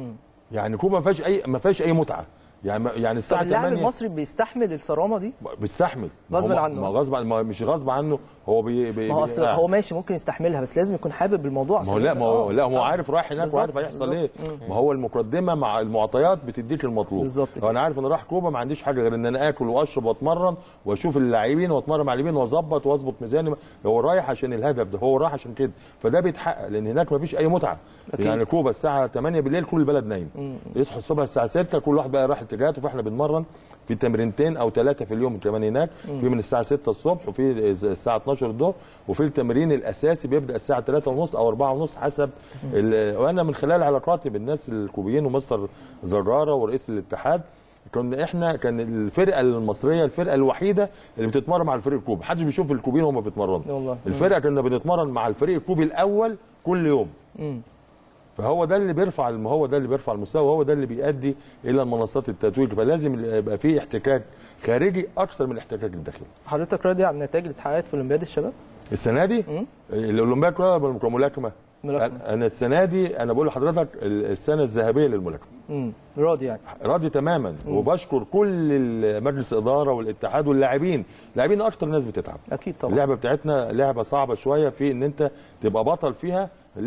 يعني كوبا ما فيهاش اي ما فيهاش اي متعه يعني يعني طب الساعه اللاعب 8 المصري بيستحمل الصرامه دي بيستحمل غصب ما هو- عنه. ما غصب عن- ما مش غصب عنه هو بي بي ما هو بي- اصل قاعد. هو ماشي ممكن يستحملها بس لازم يكون حابب الموضوع ما هو عشان لا ما هو آه، لا هو آه. عارف رايح هناك بالظبط، وعارف هيحصل ايه بالظبط. ما هو المقدمه مع المعطيات بتديك المطلوب بالظبط كده. هو انا عارف ان رايح كوبا ما عنديش حاجه غير ان انا اكل واشرب واتمرن واشوف اللاعبين واتمرن مع اللاعبين واظبط واظبط ميزاني هو رايح عشان الهدف ده هو رايح عشان كده فده بيتحقق لان هناك ما فيش اي متعه أكيد. يعني كوبا الساعه 8 بالليل كل البلد نايم يصحوا الصبح الساعه 6 كل واحد بقى رايح اتجاهاته فاحنا بنمرن في تمرينتين او ثلاثه في اليوم كمان هناك في من الساعه 6 الصبح وفي الساعه 12 الظهر وفي التمرين الاساسي بيبدا الساعه 3 ونص او 4 ونص حسب ال- وانا من خلال علاقاتي بالناس الكوبيين ومستر زراره ورئيس الاتحاد كنا احنا كان الفرقه المصريه الفرقه الوحيده اللي بتتمرن مع الفريق الكوبي محدش بيشوف الكوبيين وهم بيتمرنوا والله. الفرقه كنا بنتمرن مع الفريق الكوبي الاول كل يوم مم. فهو ده اللي بيرفع الم- هو ده اللي بيرفع المستوى وهو ده اللي بيؤدي الى منصات التتويج فلازم يبقى في احتكاك خارجي اكثر من الاحتكاك الداخلي حضرتك راضي عن النتائج اللي اتحققت في اولمبياد الشباب؟ السنه دي الاولمبياد كلها كملاكمه ملاكمة. انا السنه دي انا بقول لحضرتك ال- السنه الذهبيه للملاكمه امم راضي يعني راضي تماما وبشكر كل مجلس الاداره والاتحاد واللاعبين اللاعبين اكتر ناس بتتعب اكيد طبعا اللعبه بتاعتنا لعبه صعبه شويه في ان انت تبقى بطل فيها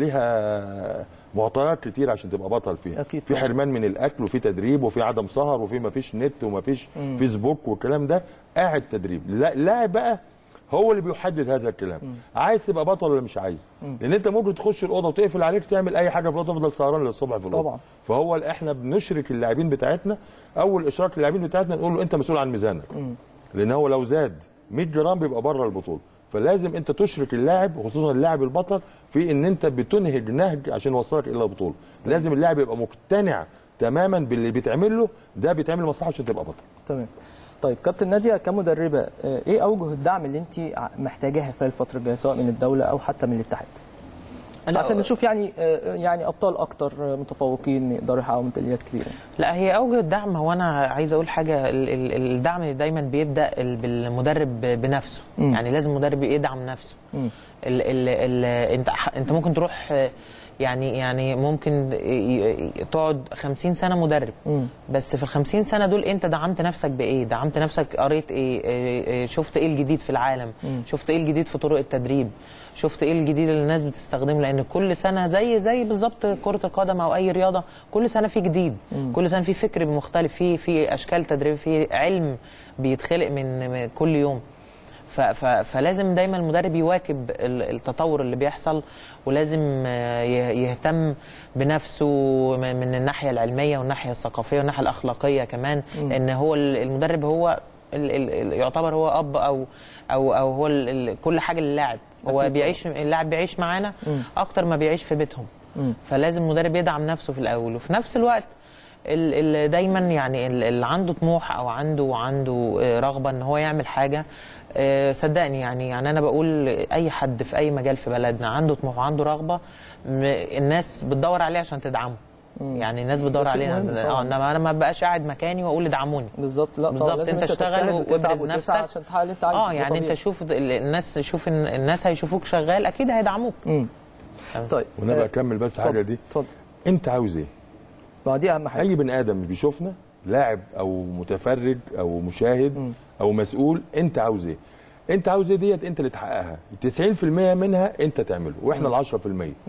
ليها معطيات كتير عشان تبقى بطل فيها أكيد في طبعا. حرمان من الاكل وفي تدريب وفي عدم سهر وفي ما فيش نت وما فيش فيسبوك والكلام ده قاعد تدريب لا- اللاعب بقى هو اللي بيحدد هذا الكلام عايز تبقى بطل ولا مش عايز لان انت ممكن تخش الاوضه وتقفل عليك تعمل اي حاجه في الاوضه تفضل سهران للصبح في الاوضه طبعا. فهو احنا بنشرك اللاعبين بتاعتنا اول اشراك اللاعبين بتاعتنا نقول له انت مسؤول عن ميزانك لان هو لو زاد 100 جرام بيبقى بره البطوله فلازم انت تشرك اللاعب وخصوصا اللاعب البطل في ان انت بتنهج نهج عشان يوصلك الى البطوله لازم اللاعب يبقى مقتنع تماما باللي بيتعمل له ده بيتعمل مصلحه عشان تبقى بطل تمام طيب كابتن ناديه كمدربه آه، ايه اوجه الدعم اللي انت ع- محتاجاها خلال الفتره الجايه سواء من الدوله او حتى من الاتحاد لا، عشان نشوف يعني آه، يعني ابطال اكتر آه، متفوقين يقدروا يحققوا ميداليات كبيره لا هي اوجه الدعم هو انا عايز اقول حاجه ال- ال- الدعم دايما بيبدا ال- بالمدرب بنفسه مم. يعني لازم مدرب يدعم نفسه مم. ال ال ال انت ح- انت ممكن تروح آه، يعني يعني ممكن ي- ي- تقعد 50 سنه مدرب مم. بس في ال 50 سنه دول انت دعمت نفسك بايه؟ دعمت نفسك قريت ايه؟ إيه- إيه، شفت ايه الجديد في العالم؟ شفت ايه الجديد في طرق التدريب؟ شفت ايه الجديد اللي الناس بتستخدمه لان كل سنه زي زي بالظبط كره القدم او اي رياضه كل سنه في جديد كل سنه في فكر مختلف في في اشكال تدريب في علم بيتخلق من من كل يوم ف- ف- فلازم دايما المدرب يواكب ال- التطور اللي بيحصل ولازم آه، يه- يهتم بنفسه م- من الناحيه العلميه والناحيه الثقافيه والناحيه الاخلاقيه كمان ان هو ال- المدرب هو ال- ال- ال- يعتبر هو اب او او او هو ال- ال- كل حاجه للاعب هو أكيد بيعيش اللاعب بيعيش معانا اكتر ما بيعيش في بيتهم فلازم المدرب يدعم نفسه في الاول وفي نفس الوقت ال- ال- دايما يعني ال- اللي عنده طموح او عنده عنده آه، رغبه ان هو يعمل حاجه آه، صدقني يعني يعني انا بقول اي حد في اي مجال في بلدنا عنده طموح وعنده رغبه م- الناس بتدور عليه عشان تدعمه يعني الناس بتدور ده شيء علينا مهم اه طبعاً. انما انا ما بقاش قاعد مكاني واقول ادعموني بالظبط لا طبعاً بالظبط لازم انت اشتغل تجتهد وتتعب وابرز وتسعى نفسك عشان تحقق اللي انت عايزه اه ده يعني انت طبيعي. شوف ال- الناس شوف إن الناس هيشوفوك شغال اكيد هيدعموك مم. طيب وانا بقى آه، اكمل بس اتفضل، حاجه دي اتفضل انت عاوز ايه ما هو دي اهم حاجه اي بني ادم بيشوفنا لاعب او متفرج او مشاهد او مسؤول انت عاوز ايه انت عاوز ايه ديت انت اللي تحققها 90% منها انت تعمله واحنا ال 10%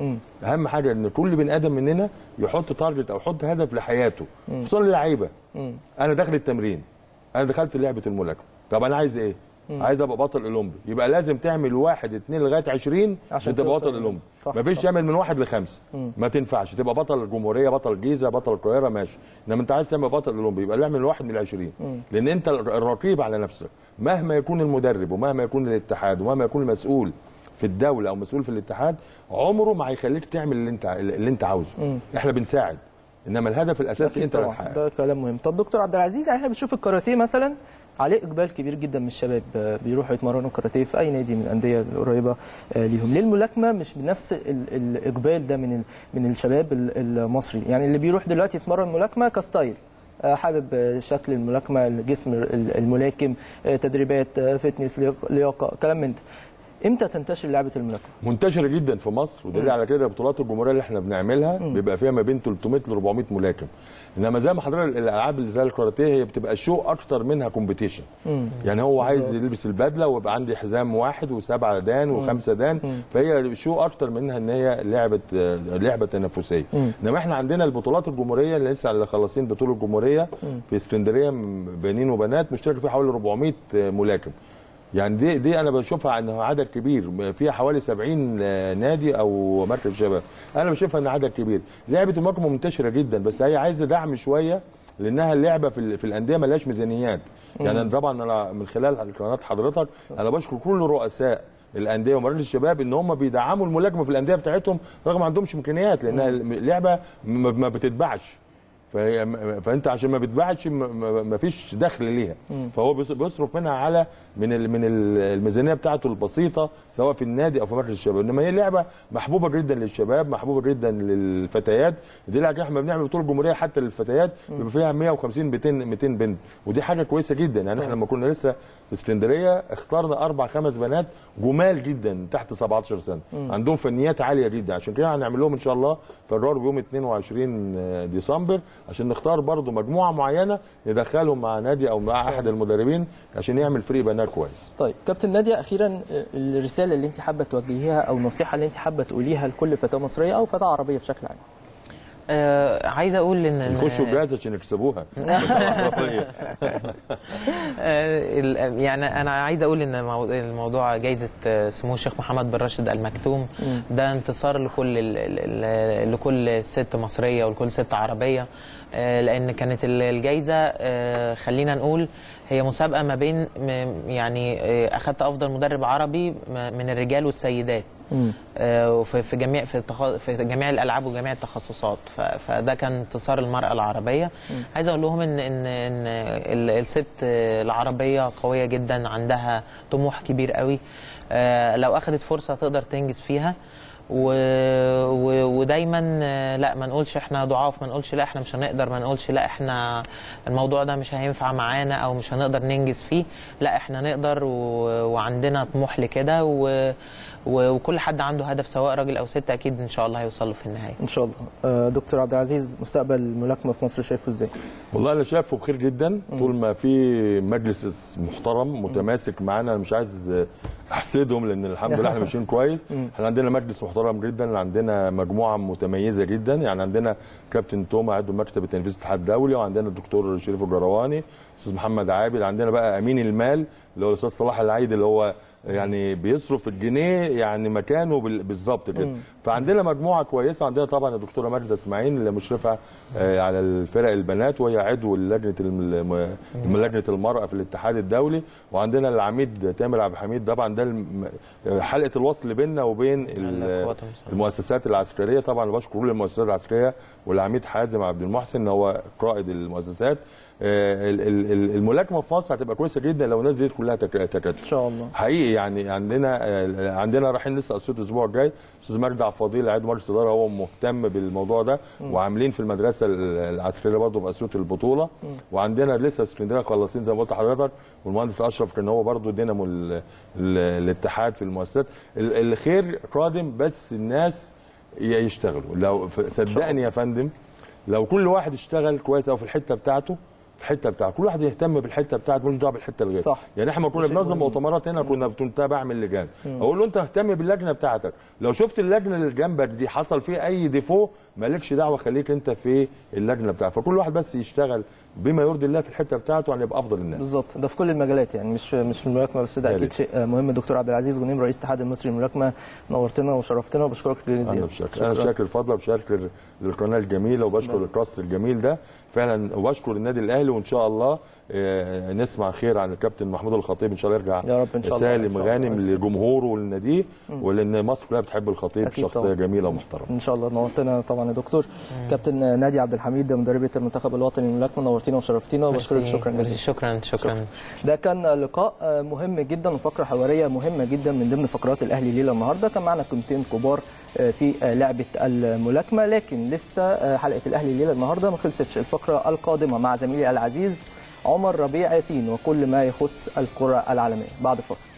اهم حاجه ان كل بني ادم مننا يحط تارجت او يحط هدف لحياته خصوصا اللعيبه انا داخل التمرين انا دخلت لعبه الملاكمه طب انا عايز ايه عايز ابقى بطل اولمبي يبقى لازم تعمل واحد اتنين لغايه 20 عشان عشان تبقى توصل بطل اولمبي صح، مفيش صح. تعمل من واحد لخمسه ما تنفعش تبقى بطل الجمهوريه بطل الجيزه بطل القاهره ماشي انما انت عايز تعمل بطل اولمبي يبقى اعمل واحد من العشرين لان انت الرقيب على نفسك مهما يكون المدرب ومهما يكون الاتحاد ومهما يكون المسؤول في الدوله او مسؤول في الاتحاد عمره ما هيخليك تعمل اللي انت اللي انت عاوزه احنا بنساعد انما الهدف الاساسي أكيد انت اللي طبعا هتحققه ده كلام مهم طب دكتور عبد العزيز يعني احنا بنشوف الكاراتيه مثلا عليه اقبال كبير جدا من الشباب آه، بيروحوا يتمرنوا كاراتيه في اي نادي من الانديه القريبه آه، ليهم ليه الملاكمه مش بنفس ال- الاقبال ده من ال- من الشباب ال- المصري يعني اللي بيروح دلوقتي يتمرن ملاكمه كستايل آه، حابب آه، شكل الملاكمه الجسم ال- الملاكم آه، تدريبات آه، فتنس لياقة- لياقه كلام من ده امتى تنتشر لعبه الملاكمه منتشره جدا في مصر ودليل على كده بطولات الجمهوريه اللي احنا بنعملها بيبقى فيها ما بين 300 ل 400 ملاكم انما زي ما حضرتك الالعاب اللي زي الكاراتيه هي بتبقى شو اكتر منها كومبيتيشن يعني هو عايز يلبس البدله ويبقى عندي حزام واحد وسبعه دان وخمسه دان فهي شو اكتر منها ان هي لعبه لعبه تنافسيه انما احنا عندنا البطولات الجمهوريه اللي لسه اللي خلصين بطوله الجمهوريه في اسكندريه بنين وبنات مشترك فيها حوالي 400 ملاكم يعني دي دي انا بشوفها انها عدد كبير فيها حوالي 70 نادي او مركز شباب انا بشوفها ان عدد كبير لعبه الملاكمه منتشره جدا بس هي عايزه دعم شويه لانها اللعبه في, ال- في الانديه ملهاش ميزانيات يعني أنا طبعا انا من خلال قناه حضرتك انا بشكر كل رؤساء الانديه ومراكز الشباب ان هم بيدعموا الملاكمه في الانديه بتاعتهم رغم ما عندهمش امكانيات لانها اللعبه ما ما بتتباعش فهي فانت عشان ما بتباعش ما- ما ما فيش دخل ليها فهو بيص- بيصرف منها على من ال- من ال- الميزانيه بتاعته البسيطه سواء في النادي او في مركز الشباب انما هي لعبه محبوبه جدا للشباب محبوبه جدا للفتيات دي لعبه احنا بنعمل بطوله جمهوريه حتى للفتيات بيبقى فيها 150 200 200 بنت ودي حاجه كويسه جدا يعني احنا لما كنا لسه في اسكندريه اخترنا اربع خمس بنات جمال جدا تحت 17 سنه عندهم فنيات عاليه جدا عشان كده هنعمل لهم ان شاء الله قرار بيوم 22 ديسمبر عشان نختار برضو مجموعه معينه ندخلهم مع نادي او مع احد المدربين عشان يعمل فريق بنات كويس طيب كابتن ناديه اخيرا آه، الرساله اللي انت حابه توجهيها او النصيحه اللي انت حابه تقوليها لكل فتاه مصريه او فتاه عربيه بشكل عام آه عايز اقول ان إن- يخشوا الجهاز عشان يكسبوها آه، ال- يعني انا عايز اقول ان مو- الموضوع جائزه آه، سمو الشيخ محمد بن راشد المكتوم ده انتصار لكل ال- ال- ال- لكل ست مصريه ولكل ست عربيه آه، لان كانت ال- الجائزه آه، خلينا نقول هي مسابقه ما بين م- يعني آه، اخذت افضل مدرب عربي م- من الرجال والسيدات آه، وفي في جميع في, التخ... في جميع الالعاب وجميع التخصصات ف... فده كان انتصار المراه العربيه عايز اقول لهم ان ان ان ال- الست العربيه قويه جدا عندها طموح كبير قوي آه، لو اخذت فرصه تقدر تنجز فيها و... و... ودايما آه، لا ما نقولش احنا ضعاف ما نقولش لا احنا مش هنقدر ما نقولش لا احنا الموضوع ده مش هينفع معانا او مش هنقدر ننجز فيه لا احنا نقدر و... وعندنا طموح لكده و... و... وكل حد عنده هدف سواء راجل او ست اكيد ان شاء الله هيوصل له في النهايه ان شاء الله آه، دكتور عبد العزيز مستقبل الملاكمه في مصر شايفه ازاي والله انا شايفه بخير جدا طول ما في مجلس محترم متماسك معانا انا مش عايز احسدهم لان الحمد لله احنا ماشيين كويس احنا عندنا مجلس محترم جدا عندنا مجموعه متميزه جدا يعني عندنا كابتن توما عضو مكتب التنفيذ الاتحاد الدولي وعندنا الدكتور شريف الجرواني استاذ محمد عابد عندنا بقى امين المال اللي هو الاستاذ صلاح العيد اللي هو يعني بيصرف الجنيه يعني مكانه بال- بالظبط كده فعندنا مجموعه كويسه عندنا طبعا الدكتوره ماجده اسماعيل اللي مشرفه آه، على الفرق البنات وهي عضو لجنه الم- الم- لجنه المراه في الاتحاد الدولي وعندنا العميد تامر عبد الحميد طبعا ده الم- حلقه الوصل بيننا وبين ال- القوات المسلحة. المؤسسات العسكريه طبعا بشكر كل المؤسسات العسكريه والعميد حازم عبد المحسن هو قائد المؤسسات آه، ال- ال- ال- الملاكمه في مصر هتبقى كويسه جدا لو الناس دي كلها تك- تكاتف ان شاء الله حقيقي يعني عندنا آه، عندنا رايحين لسه اسيوط الاسبوع الجاي استاذ مجدي عبد الفضيل عضو مجلس الاداره هو مهتم بالموضوع ده وعاملين في المدرسه ال- العسكريه برضه في اسيوط البطوله وعندنا لسه اسكندريه خلصين زي ما قلت لحضرتك والمهندس اشرف كان هو برضه دينامو ال- ال- الاتحاد في المؤسسات ال- الخير قادم بس الناس ي- يشتغلوا لو ف- صدقني يا فندم لو كل واحد اشتغل كويس قوي في الحته بتاعته في الحته بتاعته كل واحد يهتم بالحته بتاعته ملوش دعوه بالحته الغير صح. يعني احنا ما كنا شيء بننظم مهم. مؤتمرات هنا كنا كنت بعمل لجان اقول له انت اهتم باللجنه بتاعتك لو شفت اللجنه اللي جنبك دي حصل فيها اي ديفو مالكش دعوه خليك انت في اللجنه بتاعتك فكل واحد بس يشتغل بما يرضي الله في الحته بتاعته يعني يبقى افضل الناس بالظبط ده في كل المجالات يعني مش مش في الملاكمه بس ده يا اكيد ريت. شيء مهم دكتور عبد العزيز غنيم رئيس الاتحاد المصري للملاكمه نورتنا وشرفتنا وبشكرك جزيلا انا بشكر انا شاكر الفضل وبشكر للقناه الجميله وبشكر الكاست الجميل ده فعلا وبشكر النادي الاهلي وان شاء الله آه، نسمع خير عن الكابتن محمود الخطيب ان شاء الله يرجع يا رب إن شاء الله. إن سالم شاء الله. غانم لجمهوره ولناديه ولان مصر كلها بتحب الخطيب أكيد شخصيه طبعاً. جميله ومحترمه ان شاء الله نورتنا طبعا يا دكتور كابتن نادي عبد الحميد مدربه المنتخب الوطني للملاكمه نورتينا وشرفتينا وبشكرك ميرسي. شكرا ميرسي. جزيلا شكرا شكرا ده كان لقاء مهم جدا وفقره حواريه مهمه جدا من ضمن فقرات الاهلي ليله النهارده كان معنا قيمتين كبار في لعبه الملاكمه لكن لسه حلقه الاهلي ليله النهارده ما خلصتش الفقره القادمه مع زميلي العزيز عمر ربيع ياسين وكل ما يخص الكره العالميه بعد الفصل